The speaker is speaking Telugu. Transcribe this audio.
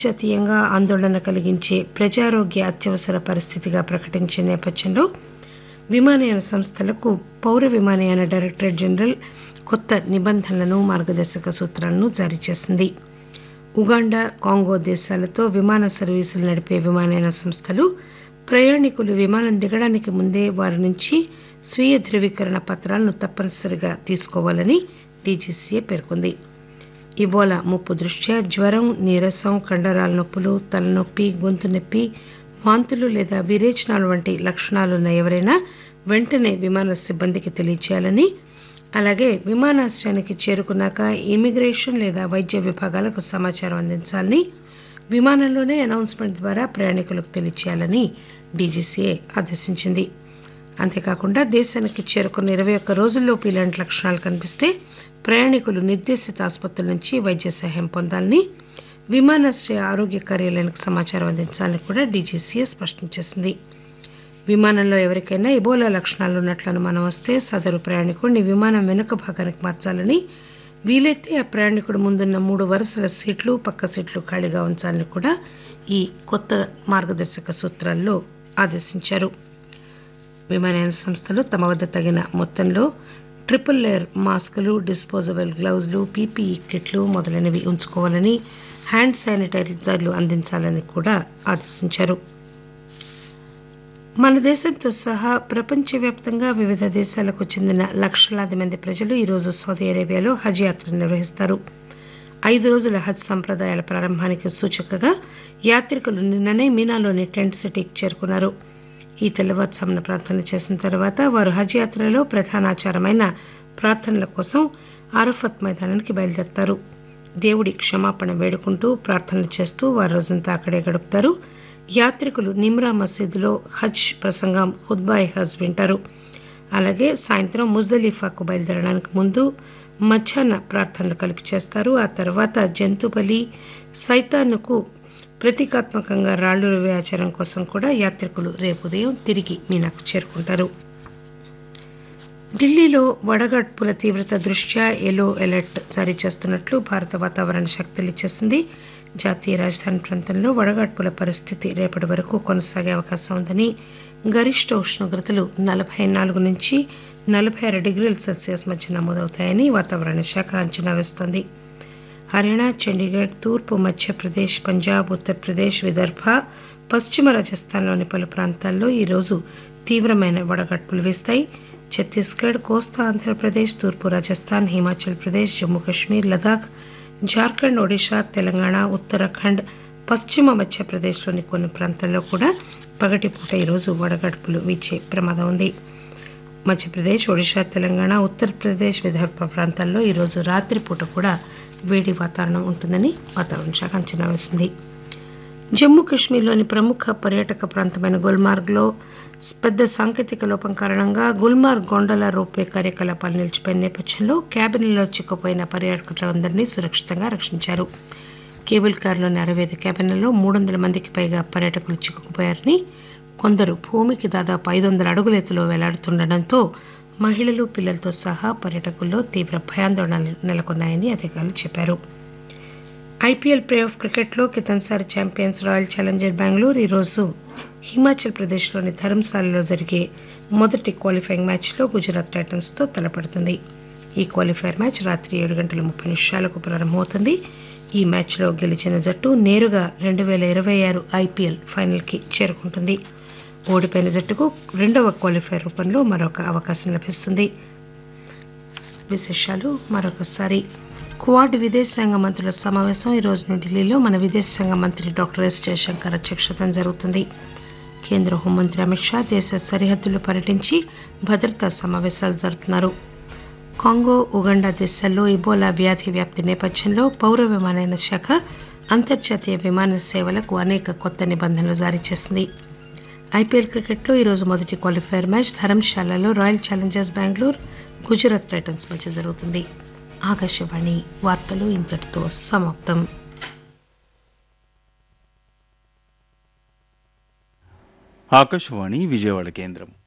అంతర్జాతీయంగా ఆందోళన కలిగించే ప్రజారోగ్య అత్యవసర పరిస్థితిగా ప్రకటించిన నేపథ్యంలో విమానయాన సంస్థలకు పౌర విమానయాన డైరెక్టరేట్ జనరల్ కొత్త నిబంధనలను మార్గదర్శక సూత్రాలను జారీ చేసింది ఉగాండా కాంగో దేశాలతో విమాన సర్వీసులు నడిపే విమానయాన సంస్థలు ప్రయాణికులు విమానం దిగడానికి ముందే వారి నుంచి స్వీయ ధృవీకరణ పత్రాలను తప్పనిసరిగా తీసుకోవాలని డీజీసీఏ పేర్కొంది ఇబోలా ముప్పు దృష్ట్యా జ్వరం నీరసం కండరాల నొప్పులు తలనొప్పి గొంతు నొప్పి వాంతులు లేదా విరేచనాలు వంటి లక్షణాలున్న ఎవరైనా వెంటనే విమాన సిబ్బందికి తెలియచేయాలని అలాగే విమానాశ్రయానికి చేరుకున్నాక ఇమిగ్రేషన్ లేదా వైద్య విభాగాలకు సమాచారం అందించాలని విమానంలోనే అనౌన్స్మెంట్ ద్వారా ప్రయాణికులకు తెలియచేయాలని డీజీసీఏ ఆదేశించింది అంతేకాకుండా దేశానికి చేరుకున్న ఇరవై ఒక్క రోజుల్లోపు ఇలాంటి లక్షణాలు కనిపిస్తే ప్రయాణికులు నిర్దేశిత ఆసుపత్రుల నుంచి వైద్య సహాయం పొందాలని విమానాశ్రయ ఆరోగ్య కార్యాలయానికి సమాచారం అందించాలని కూడా డీజీసీఏ స్పష్టం చేసింది విమానంలో ఎవరికైనా ఇబోలా లక్షణాలు ఉన్నట్లు అనుమానం వస్తే సదరు ప్రయాణికుడిని విమానం వెనుక భాగానికి మార్చాలని వీలైతే ఆ ప్రయాణికుడు ముందున్న మూడు వరుసల సీట్లు పక్క సీట్లు ఖాళీగా ఉంచాలని కూడా ఈ కొత్త మార్గదర్శక సూత్రాల్లో ఆదేశించారు విమానయాన సంస్థలు తమ వద్ద తగిన మొత్తంలో ట్రిపుల్ లేయర్ మాస్కులు డిస్పోజబుల్ గ్లౌజులు పీపీఈ కిట్లు మొదలైనవి ఉంచుకోవాలని హ్యాండ్ శానిటైజర్లు అందించాలని కూడా ఆదేశించారు మన దేశంతో సహా ప్రపంచవ్యాప్తంగా వివిధ దేశాలకు చెందిన లక్షలాది మంది ప్రజలు ఈరోజు సౌదీ అరేబియాలో హజ్ యాత్ర నిర్వహిస్తారు ఐదు రోజుల హజ్ సంప్రదాయాల ప్రారంభానికి సూచకగా యాత్రికులు నిన్ననే మీనాలోని టెంట్ సిటీకి చేరుకున్నారు ఈ తెల్లవారుజామున ప్రార్థనలు చేసిన తర్వాత వారు హజ్ యాత్రలో ప్రధాన ఆచారమైన ప్రార్థనల కోసం అరఫత్ మైదానానికి బయలుదేరతారు దేవుడి క్షమాపణ వేడుకుంటూ ప్రార్థనలు చేస్తూ వారు రోజంతా అక్కడే గడుపుతారు యాత్రికులు నిమ్రా మసీదులో హజ్ ప్రసంగం హుద్బాయ్ హజ్ వింటారు అలాగే సాయంత్రం ముజ్దలిఫాకు బయలుదేరడానికి ముందు మధ్యాహ్న ప్రార్థనలు కలిపి చేస్తారు ఆ తర్వాత జంతు బలి సైతాన్కు ప్రతీకాత్మకంగా రాళ్లు రువే ఆచారం కోసం కూడా యాత్రికులు రేపు ఉదయం తిరిగి మీనాకు చేరుకుంటారు ఢిల్లీలో వడగడ్పుల తీవ్రత దృష్ట్యా ఎల్లో అలర్ట్ జారీ చేస్తున్నట్లు భారత వాతావరణ శాఖ తెలియజేసింది జాతీయ రాజధాని ప్రాంతంలో వడగడ్పుల పరిస్థితి రేపటి వరకు కొనసాగే అవకాశం ఉందని గరిష్ట ఉష్ణోగ్రతలు నలభై నాలుగు నుంచి నలభై ఆరు డిగ్రీల సెల్సియస్ మధ్య నమోదవుతాయని వాతావరణ శాఖ అంచనా వేస్తోంది హర్యానా చండీగఢ్ తూర్పు మధ్యప్రదేశ్ పంజాబ్ ఉత్తరప్రదేశ్ విదర్భ పశ్చిమ రాజస్థాన్లోని పలు ప్రాంతాల్లో ఈరోజు తీవ్రమైన వడగడ్పులు వీస్తాయి ఛత్తీస్గఢ్ కోస్తా ఆంధ్రప్రదేశ్ తూర్పు రాజస్థాన్ హిమాచల్ ప్రదేశ్ జమ్మూ కశ్మీర్ లదాఖ్ జార్ఖండ్ ఒడిశా తెలంగాణ ఉత్తరాఖండ్ పశ్చిమ మధ్యప్రదేశ్లోని కొన్ని ప్రాంతాల్లో కూడా పగటిపూట ఈరోజు వడగడుపులు వీచే ప్రమాదం ఉంది మధ్యప్రదేశ్ ఒడిశా తెలంగాణ ఉత్తరప్రదేశ్ విదర్భ ప్రాంతాల్లో ఈరోజు రాత్రిపూట కూడా వేడి వాతావరణం ఉంటుందని వాతావరణ శాఖ అంచనా వేసింది జమ్మూ కశ్మీర్లోని ప్రముఖ పర్యాటక ప్రాంతమైన గుల్మార్గ్లో పెద్ద సాంకేతిక లోపం కారణంగా గుల్మార్గ్ గొండల రోప్వే కార్యకలాపాలు నిలిచిపోయిన నేపథ్యంలో క్యాబిన్లలో చిక్కుపోయిన పర్యాటకులందరినీ సురక్షితంగా రక్షించారు కేబుల్ కారులోని అరవై ఐదు క్యాబిన్లలో మూడు వందల మందికి పైగా పర్యాటకులు చిక్కుకుపోయారని కొందరు భూమికి దాదాపు ఐదు వందల అడుగుల ఎత్తులో వేలాడుతుండటంతో మహిళలు పిల్లలతో సహా పర్యాటకుల్లో తీవ్ర భయాందోళనలు నెలకొన్నాయని అధికారులు చెప్పారు ఐపీఎల్ ప్లే ఆఫ్ క్రికెట్లో కితన్సారి ఛాంపియన్స్ రాయల్ ఛాలెంజర్ బెంగళూరు ఈరోజు హిమాచల్ ప్రదేశ్లోని ధర్మశాలలో జరిగే మొదటి క్వాలిఫైయింగ్ మ్యాచ్లో గుజరాత్ టైటన్స్తో తలపడుతుంది ఈ క్వాలిఫైర్ మ్యాచ్ రాత్రి ఏడు గంటల ముప్పై నిమిషాలకు ప్రారంభమవుతుంది ఈ మ్యాచ్లో గెలిచిన జట్టు నేరుగా రెండు వేల ఇరవై ఆరు ఐపీఎల్ ఫైనల్కి చేరుకుంటుంది ఓడిపోయిన జట్టుకు రెండవ క్వాలిఫైర్ రూపంలో మరొక అవకాశం లభిస్తుంది విశేషాలు మరొకసారి క్వాడ్ విదేశాంగ మంత్రుల సమావేశం ఈ రోజు ఢిల్లీలో మన విదేశాంగ మంత్రి డాక్టర్ ఎస్ జయశంకర్ అధ్యక్షతన జరుగుతుంది కేంద్ర హోంమంత్రి అమిత్ షా దేశ సరిహద్దులు పర్యటించి భద్రతా సమావేశాలు జరుపుతున్నారు కాంగో ఉగండా దేశాల్లో ఇబోలా వ్యాధి వ్యాప్తి నేపథ్యంలో పౌర విమానయాన శాఖ అంతర్జాతీయ విమాన సేవలకు అనేక కొత్త నిబంధనలు జారీ చేసింది ఐపీఎల్ క్రికెట్లో ఈరోజు మొదటి క్వాలిఫైర్ మ్యాచ్ ధర్మశాలలో Royal Challengers Bengaluru Gujarat Titans మధ్య జరుగుతుంది ఆకాశవాణి వార్తలు ఇంతటితో సమాప్తం ఆకాశవాణి విజయవాడ కేంద్రం